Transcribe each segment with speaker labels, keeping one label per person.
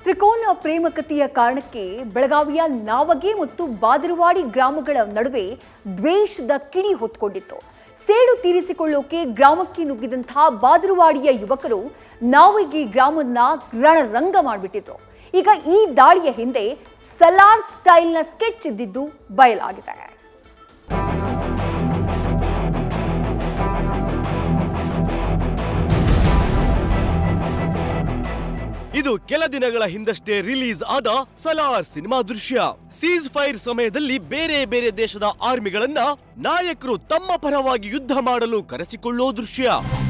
Speaker 1: ತ್ರಿಕೋನ ಪ್ರೇಮಕತೆಯ ಕಾರಣಕ್ಕೆ ಬೆಳಗಾವಿಯ ನಾವಗೆ ಮತ್ತು ಬಾದರವಾಡಿ ಗ್ರಾಮಗಳ ನಡುವೆ ದ್ವೇಷದ ಕಿಡಿ ಹೊತ್ಕೊಂಡಿತ್ತು ಸೇಡು ತೀರಿಸಿಕೊಳ್ಳೋಕೆ ಗ್ರಾಮಕ್ಕೆ ನುಗ್ಗಿದಂತಹ ಬಾದರವಾಡಿಯ ಯುವಕರು ನಾವಗೆ ಗ್ರಾಮನ್ನ ರಣರಂಗ ಮಾಡಿಬಿಟ್ಟಿದ್ರು ಈಗ ಈ ದಾಳಿಯ ಹಿಂದೆ ಸಲಾರ್ ಸ್ಟೈಲ್ನ ಸ್ಕೆಚ್ ಇದ್ದಿದ್ದು ಬಯಲಾಗಿದೆ
Speaker 2: ಇದು ಕೆಲ ದಿನಗಳ ಹಿಂದಷ್ಟೇ ರಿಲೀಸ್ ಆದ ಸಲಾರ್ ಸಿನಿಮಾ ದೃಶ್ಯ ಸೀಸ್ ಫೈರ್ ಸಮಯದಲ್ಲಿ ಬೇರೆ ಬೇರೆ ದೇಶದ ಆರ್ಮಿಗಳನ್ನ ನಾಯಕರು ತಮ್ಮ ಪರವಾಗಿ ಯುದ್ಧ ಮಾಡಲು ಕರೆಸಿಕೊಳ್ಳೋ ದೃಶ್ಯ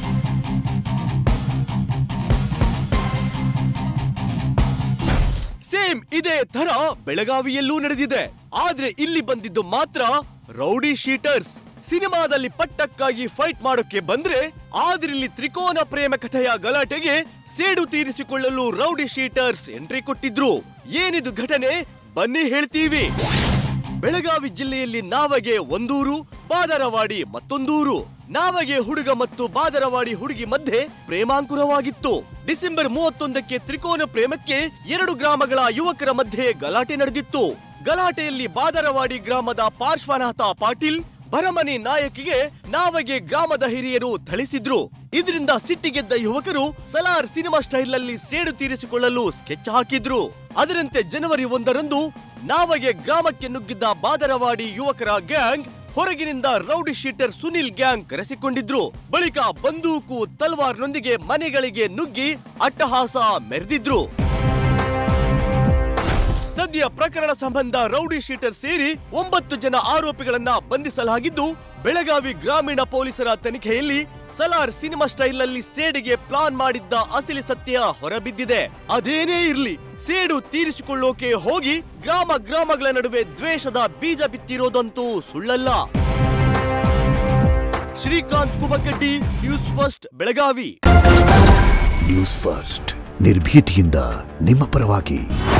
Speaker 2: ಸೇಮ್ ಇದೇ ತರ ಬೆಳಗಾವಿಯಲ್ಲೂ ನಡೆದಿದೆ ಆದ್ರೆ ಇಲ್ಲಿ ಬಂದಿದ್ದು ಮಾತ್ರ ರೌಡಿ ಶೀಟರ್ಸ್ ಸಿನಿಮಾದಲ್ಲಿ ಪಟ್ಟಕ್ಕಾಗಿ ಫೈಟ್ ಮಾಡೋಕೆ ಬಂದ್ರೆ ಆದ್ರೆ ಇಲ್ಲಿ ತ್ರಿಕೋನ ಪ್ರೇಮ ಕಥೆಯ ಗಲಾಟೆಗೆ ಸೇಡು ತೀರಿಸಿಕೊಳ್ಳಲು ರೌಡಿ ಶೀಟರ್ಸ್ ಎಂಟ್ರಿ ಕೊಟ್ಟಿದ್ರು ಏನಿದು ಘಟನೆ ಬನ್ನಿ ಹೇಳ್ತೀವಿ ಬೆಳಗಾವಿ ಜಿಲ್ಲೆಯಲ್ಲಿ ನಾವಗೆ ಒಂದೂರು ಬಾದರವಾಡಿ ಮತ್ತೊಂದೂರು ನಾವಗೆ ಹುಡುಗ ಮತ್ತು ಬಾದರವಾಡಿ ಹುಡುಗಿ ಮಧ್ಯೆ ಪ್ರೇಮಾಂಕುರವಾಗಿತ್ತು ಡಿಸೆಂಬರ್ ಮೂವತ್ತೊಂದಕ್ಕೆ ತ್ರಿಕೋನ ಪ್ರೇಮಕ್ಕೆ ಎರಡು ಗ್ರಾಮಗಳ ಯುವಕರ ಮಧ್ಯೆ ಗಲಾಟೆ ನಡೆದಿತ್ತು ಗಲಾಟೆಯಲ್ಲಿ ಬಾದರವಾಡಿ ಗ್ರಾಮದ ಪಾರ್ಶ್ವನಾಥ ಪಾಟೀಲ್ ಭರಮನಿ ನಾಯಕಿಗೆ ನಾವಗೆ ಗ್ರಾಮದ ಹಿರಿಯರು ಥಳಿಸಿದ್ರು ಇದರಿಂದ ಸಿಟ್ಟಿಗೆದ್ದ ಯುವಕರು ಸಲಾರ್ ಸಿನಿಮಾ ಸ್ಟೈಲ್ ನಲ್ಲಿ ಸೇಡು ತೀರಿಸಿಕೊಳ್ಳಲು ಸ್ಕೆಚ್ ಹಾಕಿದ್ರು ಅದರಂತೆ ಜನವರಿ ಒಂದರಂದು ನಾವಗೆ ಗ್ರಾಮಕ್ಕೆ ನುಗ್ಗಿದ್ದ ಬಾದರವಾಡಿ ಯುವಕರ ಗ್ಯಾಂಗ್ ಹೊರಗಿನಿಂದ ರೌಡಿ ಶೀಟರ್ ಸುನಿಲ್ ಗ್ಯಾಂಗ್ ಕರೆಸಿಕೊಂಡಿದ್ರು ಬಳಿಕ ಬಂದೂಕು ತಲ್ವಾರ್ನೊಂದಿಗೆ ಮನೆಗಳಿಗೆ ನುಗ್ಗಿ ಅಟ್ಟಹಾಸ ಮೆರೆದಿದ್ರು ಸದ್ಯ ಪ್ರಕರಣ ಸಂಬಂಧ ರೌಡಿ ಶೀಟರ್ ಸೇರಿ ಒಂಬತ್ತು ಜನ ಆರೋಪಿಗಳನ್ನ ಬಂಧಿಸಲಾಗಿದ್ದು ಬೆಳಗಾವಿ ಗ್ರಾಮೀಣ ಪೊಲೀಸರ ತನಿಖೆಯಲ್ಲಿ ಸಲಾರ್ ಸಿನಿಮಾ ಸ್ಟೈಲ್ ನಲ್ಲಿ ಸೇಡಿಗೆ ಪ್ಲಾನ್ ಮಾಡಿದ್ದ ಅಸಲಿ ಸತ್ಯ ಹೊರಬಿದ್ದಿದೆ ಅದೇನೇ ಇರ್ಲಿ ಸೇಡು ತೀರಿಸಿಕೊಳ್ಳೋಕೆ ಹೋಗಿ ಗ್ರಾಮ ಗ್ರಾಮಗಳ ನಡುವೆ ದ್ವೇಷದ ಬೀಜ ಬಿತ್ತಿರೋದಂತೂ ಸುಳ್ಳಲ್ಲ Srikanth Kumakaddi news first Belagavi
Speaker 3: news first ನಿರ್ಭೀತಿಯಿಂದ ನಿಮ್ಮ ಪರವಾಗಿ